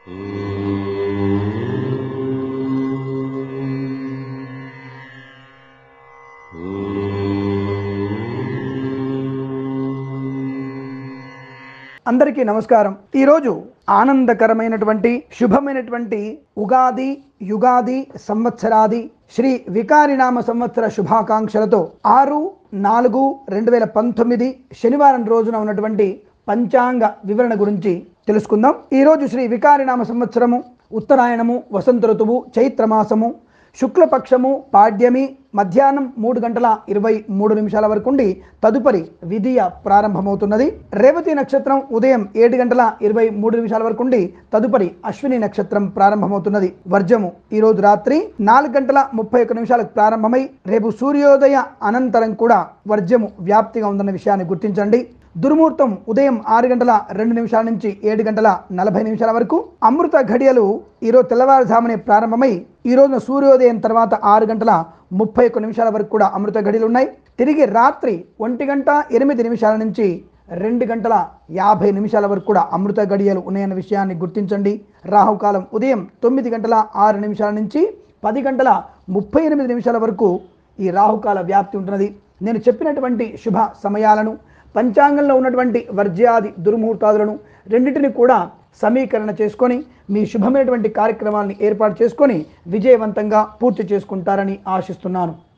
అందరికీ నమస్కారం ఈరోజు ఆనందకరమైనటువంటి శుభమైనటువంటి ఉగాది యుగాది సంవత్సరాది శ్రీ వికారినామ సంవత్సర శుభాకాంక్షలతో ఆరు నాలుగు రెండు వేల పంతొమ్మిది శనివారం రోజున ఉన్నటువంటి పంచాంగ వివరణ గురించి తెలుసుకుందాం ఈరోజు శ్రీ వికారినామ సంవత్సరము ఉత్తరాయణము వసంత ఋతువు చైత్రమాసము శుక్లపక్షము పాడ్యమి మధ్యాహ్నం మూడు గంటల ఇరవై మూడు నిమిషాల వరకు ఉండి తదుపరి విధియ ప్రారంభమవుతున్నది రేవతి నక్షత్రం ఉదయం ఏడు గంటల ఇరవై మూడు నిమిషాల వరకు ఉండి తదుపరి అశ్విని నక్షత్రం ప్రారంభమవుతున్నది వర్జము ఈ రోజు రాత్రి నాలుగు గంటల ముప్పై ఒక్క నిమిషాలకు ప్రారంభమై రేపు సూర్యోదయ అనంతరం కూడా వర్జము వ్యాప్తిగా ఉందన్న విషయాన్ని గుర్తించండి దుర్ముహూర్తం ఉదయం ఆరు గంటల రెండు నిమిషాల నుంచి ఏడు గంటల నలభై నిమిషాల వరకు అమృత ఘడియలు ఈరోజు తెల్లవారుజామునే ప్రారంభమై ఈ రోజున సూర్యోదయం తర్వాత ఆరు గంటల ముప్పై ఒక్క నిమిషాల వరకు కూడా అమృత ఘడియలు ఉన్నాయి తిరిగి రాత్రి ఒంటి గంట ఎనిమిది నిమిషాల నుంచి రెండు గంటల యాభై నిమిషాల వరకు కూడా అమృత గడియలు ఉన్నాయన్న విషయాన్ని గుర్తించండి రాహుకాలం ఉదయం తొమ్మిది గంటల ఆరు నిమిషాల నుంచి పది గంటల ముప్పై ఎనిమిది నిమిషాల వరకు ఈ రాహుకాల వ్యాప్తి ఉంటున్నది నేను చెప్పినటువంటి శుభ సమయాలను పంచాంగంలో ఉన్నటువంటి వర్జ్యాది దుర్ముహూర్తాదులను రెండింటిని కూడా సమీకరణ చేసుకొని మీ శుభమైనటువంటి కార్యక్రమాన్ని ఏర్పాటు చేసుకొని విజయవంతంగా పూర్తి చేసుకుంటారని ఆశిస్తున్నాను